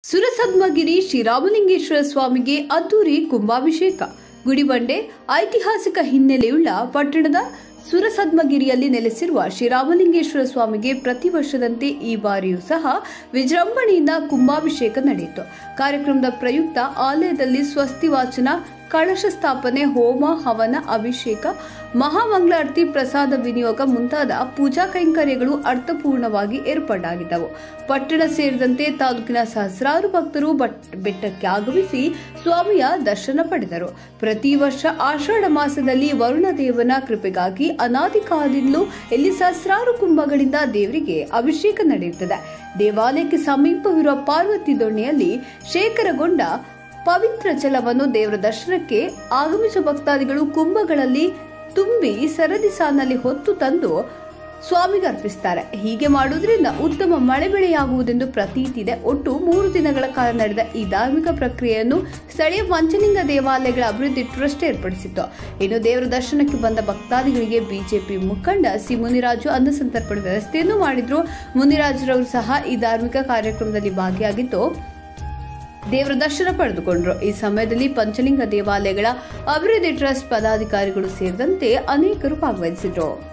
ಸುರಸದ್ಮಗಿರಿ ಶ್ರೀರಾಮಲಿಂಗೇಶ್ವರ ಸ್ವಾಮಿಗೆ ಅದ್ದೂರಿ ಕುಂಭಾಭಿಷೇಕ ಗುಡಿಬಂಡೆ ಐತಿಹಾಸಿಕ ಹಿನ್ನೆಲೆಯುಳ್ಳ ಪಟ್ಟಣದ ಸುರಸದ್ಮಗಿರಿಯಲ್ಲಿ ನೆಲೆಸಿರುವ ಶ್ರೀರಾಮಲಿಂಗೇಶ್ವರ ಸ್ವಾಮಿಗೆ ಪ್ರತಿ ವರ್ಷದಂತೆ ಈ ಬಾರಿಯೂ ಸಹ ವಿಜೃಂಭಣೆಯಿಂದ ಕುಂಭಾಭಿಷೇಕ ನಡೆಯಿತು ಕಾರ್ಯಕ್ರಮದ ಪ್ರಯುಕ್ತ ಆಲಯದಲ್ಲಿ ಸ್ವಸ್ತಿ ವಾಚನ ಕಳಶ ಸ್ಥಾಪನೆ ಹೋಮ ಹವನ ಅಭಿಷೇಕ ಮಹಾಮಂಗಳಾರತಿ ಪ್ರಸಾದ ವಿನಿಯೋಗ ಮುಂತಾದ ಪೂಜಾ ಕೈಂಕರ್ಯಗಳು ಅರ್ಥಪೂರ್ಣವಾಗಿ ಏರ್ಪಾಡಾಗಿದ್ದವು ಪಟ್ಟಣ ಸೇರಿದಂತೆ ತಾಲೂಕಿನ ಸಹಸ್ರಾರು ಭಕ್ತರು ಬಟ್- ಬೆಟ್ಟಕ್ಕೆ ಆಗಮಿಸಿ ಸ್ವಾಮಿಯ ದರ್ಶನ ಪಡೆದರು ಪ್ರತಿ ವರ್ಷ ಆಷಾಢ ಮಾಸದಲ್ಲಿ ವರುಣ ದೇವನ ಕೃಪೆಗಾಗಿ ಅನಾದಿ ಕಾಲದಿಂದಲೂ ಇಲ್ಲಿ ಸಹಸ್ರಾರು ಕುಂಭಗಳಿಂದ ದೇವರಿಗೆ ಅಭಿಷೇಕ ನಡೆಯುತ್ತದೆ ದೇವಾಲಯಕ್ಕೆ ಸಮೀಪವಿರುವ ಪಾರ್ವತಿ ದೊಣ್ಣೆಯಲ್ಲಿ ಶೇಖರಗೊಂಡ ಪವಿತ್ರ ಜಲವನ್ನು ದೇವರ ದರ್ಶನಕ್ಕೆ ಆಗಮಿಸುವ ಭಕ್ತಾದಿಗಳು ಕುಂಭಗಳಲ್ಲಿ ತುಂಬಿ ಸರದಿ ಸಾಲಿನಲ್ಲಿ ಹೊತ್ತು ತಂದು ಸ್ವಾಮಿಗೆ ಅರ್ಪಿಸುತ್ತಾರೆ ಹೀಗೆ ಮಾಡುವುದರಿಂದ ಉತ್ತಮ ಮಳೆ ಬೆಳೆಯಾಗುವುದೆಂದು ಪ್ರತೀತಿ ಇದೆ ಒಟ್ಟು ಮೂರು ದಿನಗಳ ಕಾಲ ನಡೆದ ಈ ಧಾರ್ಮಿಕ ಪ್ರಕ್ರಿಯೆಯನ್ನು ಸ್ಥಳೀಯ ಪಂಚಲಿಂಗ ದೇವಾಲಯಗಳ ಅಭಿವೃದ್ಧಿ ಟ್ರಸ್ಟ್ ಏರ್ಪಡಿಸಿತ್ತು ಇನ್ನು ದೇವರ ದರ್ಶನಕ್ಕೆ ಬಂದ ಭಕ್ತಾದಿಗಳಿಗೆ ಬಿಜೆಪಿ ಮುಖಂಡ ಸಿ ಮುನಿರಾಜು ಅನ್ನಸಂತರ್ಪಣೆ ವ್ಯವಸ್ಥೆಯನ್ನು ಮಾಡಿದ್ರು ಮುನಿರಾಜರವರು ಸಹ ಈ ಧಾರ್ಮಿಕ ಕಾರ್ಯಕ್ರಮದಲ್ಲಿ ಭಾಗಿಯಾಗಿದ್ದು ದೇವರ ದರ್ಶನ ಪಡೆದುಕೊಂಡರು ಈ ಸಮಯದಲ್ಲಿ ಪಂಚಲಿಂಗ ದೇವಾಲಯಗಳ ಅಭಿವೃದ್ಧಿ ಟ್ರಸ್ಟ್ ಪದಾಧಿಕಾರಿಗಳು ಸೇರಿದಂತೆ ಅನೇಕರು ಭಾಗವಹಿಸಿದ್ರು